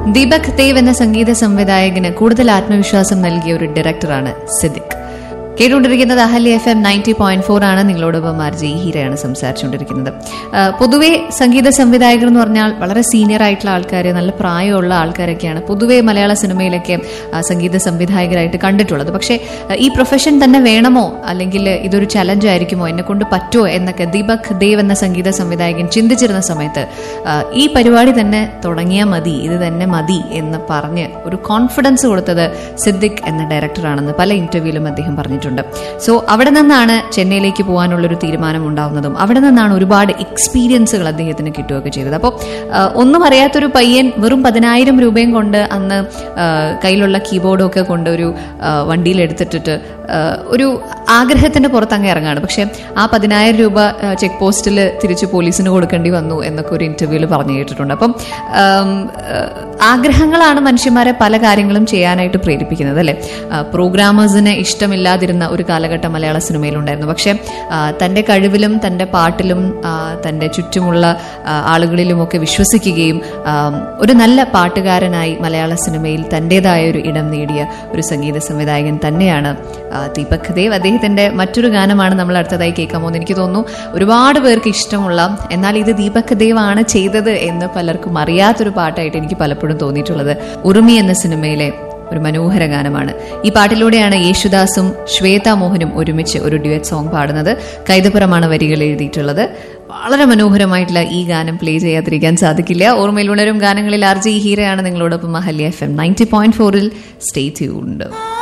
ദീപക് ദേവ് എന്ന സംഗീത സംവിധായകന് കൂടുതൽ ആത്മവിശ്വാസം നൽകിയ ഒരു ഡയറക്ടറാണ് സിദ്ദിഖ് കേട്ടുകൊണ്ടിരിക്കുന്നത് Ahalya F M ninety point four ആണ് നിങ്ങളോടൊപ്പം ആർ ജി ഹീരയാണ് സംസാരിച്ചുകൊണ്ടിരിക്കുന്നത് ആ, പൊതുവെ സംഗീത സംവിധായകർ എന്ന് പറഞ്ഞാൽ വളരെ സീനിയർ ആയിട്ടുള്ള ആൾക്കാർ നല്ല പ്രായമുള്ള ആൾക്കാരൊക്കെയാണ് പൊതുവെ മലയാള സിനിമയിലൊക്കെ ആ, സംഗീത സംവിധായകരായിട്ട് കണ്ടിട്ടുള്ളത് പക്ഷേ ആ, ഈ പ്രൊഫഷൻ തന്നെ വേണമോ അല്ലെങ്കിൽ ഇതൊരു ചലഞ്ച് ആയിരിക്കുമോ എന്നെ കൊണ്ട് പറ്റുമോ എന്നൊക്കെ ദീപക് ദേവ് എന്ന സംഗീത സംവിധായകൻ ചിന്തിച്ചിരുന്ന സമയത്ത് ആ, ഈ പരിപാടി തന്നെ തുടങ്ങിയാൽ മതി ഇത് തന്നെ മതി എന്ന് പറഞ്ഞ് ഒരു കോൺഫിഡൻസ് കൊടുത്തത് സിദ്ദിഖ് എന്ന ഡയറക്ടറാണെന്ന് പല ഇന്റർവ്യൂവിലും അദ്ദേഹം പറഞ്ഞിട്ടുണ്ട് സോ അവിടെ നിന്നാണ് ചെന്നൈയിലേക്ക് പോകാനുള്ളൊരു തീരുമാനം ഉണ്ടാവുന്നതും അവിടെ നിന്നാണ് ഒരുപാട് എക്സ്പീരിയൻസുകൾ അദ്ദേഹത്തിന് കിട്ടുകയൊക്കെ ചെയ്തത് അപ്പോൾ ഒന്നും അറിയാത്തൊരു പയ്യൻ വെറും പതിനായിരം രൂപയും കൊണ്ട് അന്ന് ആ, കയ്യിലുള്ള കീബോർഡും ഒക്കെ കൊണ്ട് ഒരു ആ, വണ്ടിയിൽ എടുത്തിട്ടിട്ട് ആ, ഒരു ആഗ്രഹത്തിന്റെ പുറത്ത് അങ്ങ് ഇറങ്ങാണ് പക്ഷെ ആ പതിനായിരം രൂപ ചെക്ക് പോസ്റ്റിൽ തിരിച്ച് പോലീസിന് കൊടുക്കേണ്ടി വന്നു എന്നൊക്കെ ഒരു ഇന്റർവ്യൂവിൽ പറഞ്ഞു കേട്ടിട്ടുണ്ട് അപ്പം ആം, ആ, ആഗ്രഹങ്ങളാണ് മനുഷ്യന്മാരെ പല കാര്യങ്ങളും ചെയ്യാനായിട്ട് പ്രേരിപ്പിക്കുന്നത് അല്ലെ പ്രോഗ്രാമേഴ്സിന് ഇഷ്ടമില്ലാതിരുന്ന ഒരു കാലഘട്ടം മലയാള സിനിമയിലുണ്ടായിരുന്നു പക്ഷെ ആ, തന്റെ കഴിവിലും തന്റെ പാട്ടിലും ആ, തന്റെ ചുറ്റുമുള്ള ആ, ആളുകളിലുമൊക്കെ വിശ്വസിക്കുകയും ആ, ഒരു നല്ല പാട്ടുകാരനായി മലയാള സിനിമയിൽ തന്റേതായ ഒരു ഇടം നേടിയ ഒരു സംഗീത സംവിധായകൻ തന്നെയാണ് ആ, ദീപക് ദേവ് അദ്ദേഹത്തിന്റെ മറ്റൊരു ഗാനമാണ് നമ്മൾ അടുത്തതായി കേൾക്കാൻ പോകുന്നത് എനിക്ക് തോന്നുന്നു ഒരുപാട് പേർക്ക് ഇഷ്ടമുള്ള എന്നാൽ ഇത് ദീപക് ദേവ് ആണ് ചെയ്തത് എന്ന് പലർക്കും അറിയാത്തൊരു പാട്ടായിട്ട് എനിക്ക് പലപ്പോഴും തോന്നിയിട്ടുള്ളത് ഉറുമി എന്ന സിനിമയിലെ ഒരു മനോഹര ഗാനമാണ് ഈ പാട്ടിലൂടെയാണ് യേശുദാസും ശ്വേത മോഹനും ഒരുമിച്ച് ഒരു ഡ്യുവറ്റ് സോങ് പാടുന്നത് കൈതപ്പുറമാണ് വരികൾ എഴുതിയിട്ടുള്ളത് വളരെ മനോഹരമായിട്ടുള്ള ഈ ഗാനം പ്ലേ ചെയ്യാതിരിക്കാൻ സാധിക്കില്ല ഓർമ്മയിൽ ഉണരും ഗാനങ്ങളിൽ ആർ ജി ഹീരയാണ് നിങ്ങളോടൊപ്പം Ahalya F M ninety point ഫോറിൽ സ്റ്റേ ട്യൂൺഡ്